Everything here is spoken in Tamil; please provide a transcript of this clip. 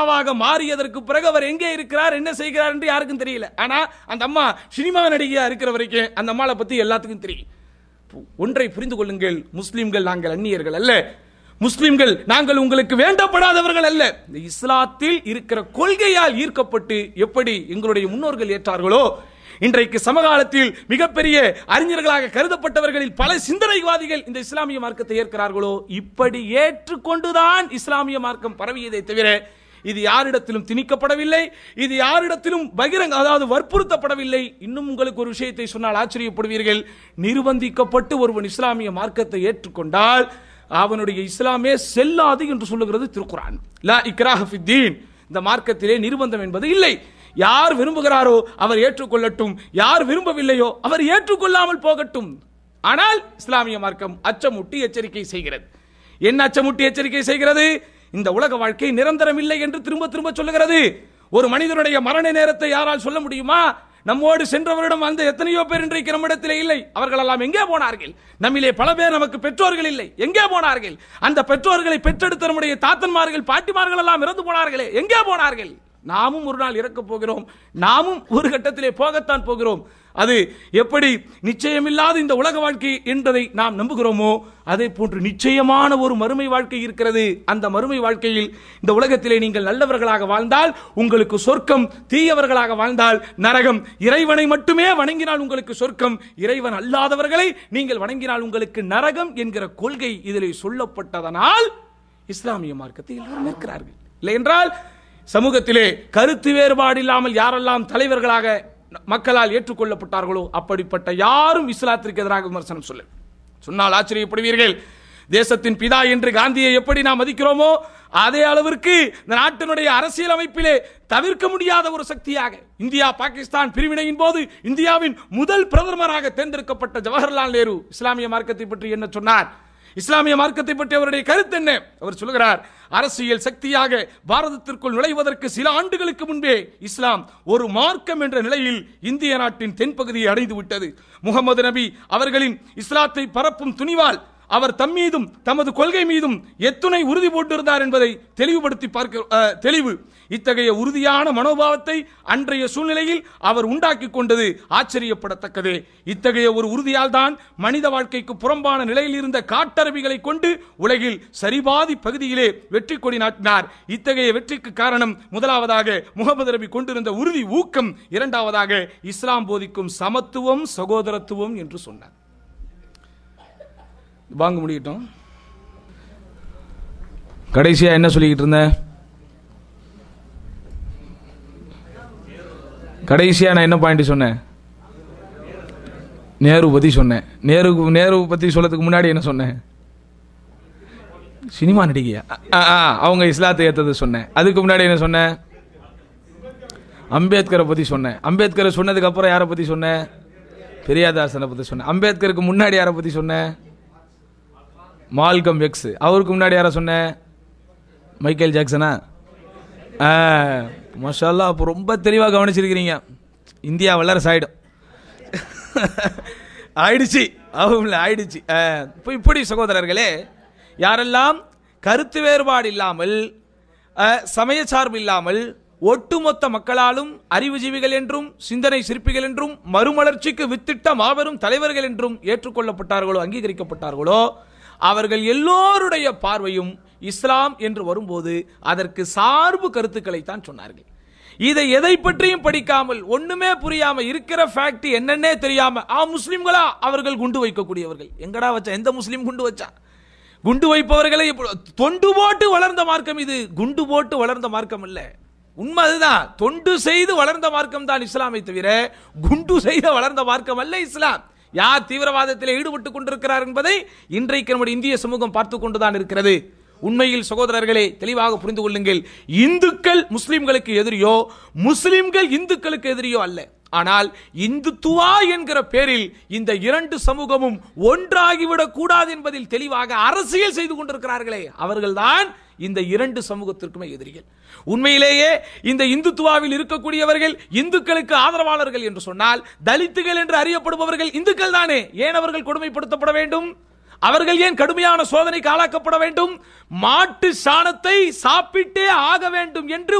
அம்மாவாக மாறியதற்கு பிறகு அவர் எங்கே இருக்கிறார் என்ன செய்கிறார் என்று யாருக்கும் தெரியல ஆனா அந்த அம்மா சினிமா நடிகையா இருக்கிற வரைக்கும் அந்த அம்மாவை பத்தி எல்லாத்துக்கும் தெரியும் ஒன்றை புரிந்து கொள்ளுங்கள் முஸ்லிம்கள் நாங்கள் அந்நியர்கள் அல்ல முஸ்லிம்கள் நாங்கள் உங்களுக்கு வேண்டப்படாதவர்கள் அல்ல இந்த இஸ்லாத்தில் இருக்கிற கொள்கையால் ஈர்க்கப்பட்டு எப்படி எங்களுடைய முன்னோர்கள் ஏற்றார்களோ இன்றைக்கு சமகாலத்தில் மிகப்பெரிய அறிஞர்களாக கருதப்பட்டவர்களில் பல சிந்தனைவாதிகள் இந்த இஸ்லாமிய மார்க்கத்தை ஏற்கிறார்களோ இப்படி ஏற்றுக்கொண்டுதான் இஸ்லாமிய மார்க்கம் பரவியதை தவிர இது யாரிடத்திலும் திணிக்கப்படவில்லை இது யாரிடத்திலும் பகிரங்க அதாவது வற்புறுத்தப்படவில்லை இன்னும் உங்களுக்கு ஒரு விஷயத்தை சொன்னால் ஆச்சரியப்படுவீர்கள் நிர்பந்திக்கப்பட்டு ஒருவன் இஸ்லாமிய மார்க்கத்தை ஏற்றுக்கொண்டால் அவனுடைய இஸ்லாமே செல்லாது என்று சொல்லுகிறது திருக்குரான் லா இக்ராஹ ஃபித்தீன் இந்த மார்க்கத்திலே நிர்பந்தம் என்பது இல்லை யார் விரும்புகிறாரோ அவர் ஏற்றுக்கொள்ளட்டும் யார் விரும்பவில்லையோ அவர் ஏற்றுக்கொள்ளாமல் போகட்டும் ஆனால் இஸ்லாமிய மார்க்கம் அச்சமுட்டி எச்சரிக்கை செய்கிறது என்ன அச்சமுட்டி எச்சரிக்கை செய்கிறது இந்த உலக வாழ்க்கை நிரந்தரம் இல்லை என்று திரும்ப திரும்ப சொல்லுகிறது ஒரு மனிதனுடைய மரண நேரத்தை யாரால் சொல்ல முடியுமா நம்மோடு சென்றவரிடம் அந்த எத்தனையோ பேர் இன்றைக்கு நம்மிடத்திலே இல்லை அவர்கள் எல்லாம் எங்கே போனார்கள் நம்மிலே பல பேர் நமக்கு பெற்றோர்கள் இல்லை எங்கே போனார்கள் அந்த பெற்றோர்களை பெற்றெடுத்த நம்முடைய தாத்தன்மார்கள் பாட்டிமார்கள் எல்லாம் இறந்து போனார்களே எங்கே போனார்கள் நாமும் ஒரு நாள் இறக்கப் போகிறோம் நாமும் ஒரு கட்டத்திலே போகத்தான் போகிறோம் அது எப்படி நிச்சயமில்லாத இந்த உலக வாழ்க்கை என்பதை நாம் நம்புகிறோமோ அதே போன்று நிச்சயமான ஒரு மறுமை வாழ்க்கை இருக்கிறது அந்த மறுமை வாழ்க்கையில் இந்த உலகத்திலே நீங்கள் நல்லவர்களாக வாழ்ந்தால் உங்களுக்கு சொர்க்கம் தீயவர்களாக வாழ்ந்தால் நரகம் இறைவனை மட்டுமே வணங்கினால் உங்களுக்கு சொர்க்கம் இறைவன் அல்லாதவர்களை நீங்கள் வணங்கினால் உங்களுக்கு நரகம் என்கிற கொள்கை இதிலே சொல்லப்பட்டதனால் இஸ்லாமிய மார்க்கத்தை எல்லாரும் இருக்கிறார்கள் இல்லை என்றால் சமூகத்திலே கருத்து வேறுபாடு இல்லாமல் யாரெல்லாம் தலைவர்களாக மக்களால் ஏற்றுக்கொள்ளப்பட்டார்களோ அப்படிப்பட்ட யாரும் இஸ்லாத்திற்கு எதிராக விமர்சனம் சொல்ல சொன்னால் ஆச்சரியப்படுவீர்கள் தேசத்தின் பிதா என்று காந்தியை எப்படி நாம் மதிக்கிறோமோ அதே அளவிற்கு இந்த நாட்டினுடைய அரசியல் அமைப்பிலே தவிர்க்க முடியாத ஒரு சக்தியாக இந்தியா பாகிஸ்தான் பிரிவினையின் போது இந்தியாவின் முதல் பிரதமராக தேர்ந்தெடுக்கப்பட்ட ஜவஹர்லால் நேரு இஸ்லாமிய மார்க்கத்தை பற்றி என்ன சொன்னார் இஸ்லாமிய மார்க்கத்தை பற்றி அவருடைய கருத்து என்ன அவர் சொல்கிறார் அரசியல் சக்தியாக பாரதத்திற்குள் நுழைவதற்கு சில ஆண்டுகளுக்கு முன்பே இஸ்லாம் ஒரு மார்க்கம் என்ற நிலையில் இந்திய நாட்டின் தென்பகுதியை அடைந்து விட்டது முகமது நபி அவர்களின் இஸ்லாத்தை பரப்பும் துணிவால் அவர் தம் மீதும் தமது கொள்கை மீதும் எத்துணை உறுதி போட்டிருந்தார் என்பதை தெளிவுபடுத்தி பார்க்க அஹ், தெளிவு இத்தகைய உறுதியான மனோபாவத்தை அன்றைய சூழ்நிலையில் அவர் உண்டாக்கி கொண்டது ஆச்சரியப்படத்தக்கதே இத்தகைய ஒரு உறுதியால் தான் மனித வாழ்க்கைக்கு புறம்பான நிலையில் இருந்த காட்டரபிகளை கொண்டு உலகில் சரிபாதி பகுதியிலே வெற்றி கொடி நாட்டினார் இத்தகைய வெற்றிக்கு காரணம் முதலாவதாக முகமது நபி கொண்டிருந்த உறுதி ஊக்கம் இரண்டாவதாக இஸ்லாம் போதிக்கும் சமத்துவம் சகோதரத்துவம் என்று சொன்னார் வாங்க முடியட்டும் கடைசியா என்ன சொல்லிக்கிட்டு இருந்தேன் கடைசியா நான் என்ன பாயிண்ட் சொன்னேன் நேரு பத்தி சொன்னேன் நேரு நேரு பத்தி சொல்லதுக்கு முன்னாடி என்ன சொன்னேன் சினிமா நடிகையா ஆ, ஆ, அவங்க இஸ்லாத்தை ஏத்தது சொன்னேன் அதுக்கு முன்னாடி என்ன சொன்னேன் அம்பேத்கரை பத்தி சொன்னேன் அம்பேத்கரை சொன்னதுக்கு அப்புறம் யாரை பத்தி சொன்னேன் பெரியாதாசனை பத்தி சொன்னேன் அம்பேத்கருக்கு முன்னாடி யாரை பத்தி சொன்னேன் மால்கம் எக்ஸ் அவருக்கு முன்னாடி யாரை சொன்னேன் மைக்கேல் ஜாக்சனா ஆ மஷாலா அப்போ ரொம்ப தெளிவாக கவனிச்சிருக்கிறீங்க இந்தியா வல்லரசு ஆயிடும் ஆயிடுச்சு அவங்க ஆயிடுச்சு ஆ, இப்போ இப்படி சகோதரர்களே யாரெல்லாம் கருத்து வேறுபாடு இல்லாமல் ஆ, சமய சார்பு இல்லாமல் ஒட்டுமொத்த மக்களாலும் அறிவுஜீவிகள் என்றும் சிந்தனை சிற்பிகள் என்றும் மறுமலர்ச்சிக்கு வித்திட்ட மாபெரும் தலைவர்கள் என்றும் ஏற்றுக்கொள்ளப்பட்டார்களோ அங்கீகரிக்கப்பட்டார்களோ அவர்கள் எல்லோருடைய பார்வையும் இஸ்லாம் என்று வரும்போது அதற்கு சார்பு கருத்துக்களை தான் சொன்னார்கள் இதை எதை பற்றியும் படிக்காமல் ஒண்ணுமே புரியாம இருக்கிற ஃபேக்ட் என்னன்னே தெரியாம ஆ முஸ்லிம்களா அவர்கள் குண்டு வைக்கக்கூடியவர்கள் எங்கடா வச்சா எந்த முஸ்லீம் குண்டு வச்சா குண்டு வைப்பவர்களை இப்போ- தொண்டு போட்டு வளர்ந்த மார்க்கம் இது குண்டு போட்டு வளர்ந்த மார்க்கம் இல்ல உண்மை அதுதான் தொண்டு செய்து வளர்ந்த மார்க்கம் தான் இஸ்லாமை தவிர குண்டு செய்து வளர்ந்த மார்க்கம் அல்ல இஸ்லாம் யார் தீவிரவாதத்தில் ஈடுபட்டுக் கொண்டிருக்கிறார் என்பதை இன்றைக்கு நம்முடைய இந்திய சமூகம் பார்த்து கொண்டுதான் இருக்கிறது உண்மையில் சகோதரர்களே தெளிவாக புரிந்து கொள்ளுங்கள் இந்துக்கள் முஸ்லிம்களுக்கு எதிரியோ முஸ்லிம்கள் இந்துக்களுக்கு எதிரியோ அல்ல ஆனால் இந்துத்துவா என்கிற பேரில் இந்த இரண்டு சமூகமும் ஒன்றாகிவிடக் கூடாது என்பதில் தெளிவாக அரசியல் செய்து கொண்டிருக்கிறார்களே அவர்கள்தான் இந்த இரண்டு சமூகத்திற்குமே எதிரிகள் உண்மையிலேயே இந்த இந்துத்துவாவில் இருக்கக்கூடியவர்கள் இந்துக்களுக்கு ஆதரவாளர்கள் என்று சொன்னால் தலித்துகள் என்று அறியப்படுபவர்கள் இந்துக்கள் தானே ஏன் அவர்கள் கொடுமைப்படுத்தப்பட வேண்டும் அவர்கள் ஏன் கடுமையான சோதனைக்கு ஆளாக்கப்பட வேண்டும் மாட்டு சாணத்தை சாப்பிட்டே ஆக வேண்டும் என்று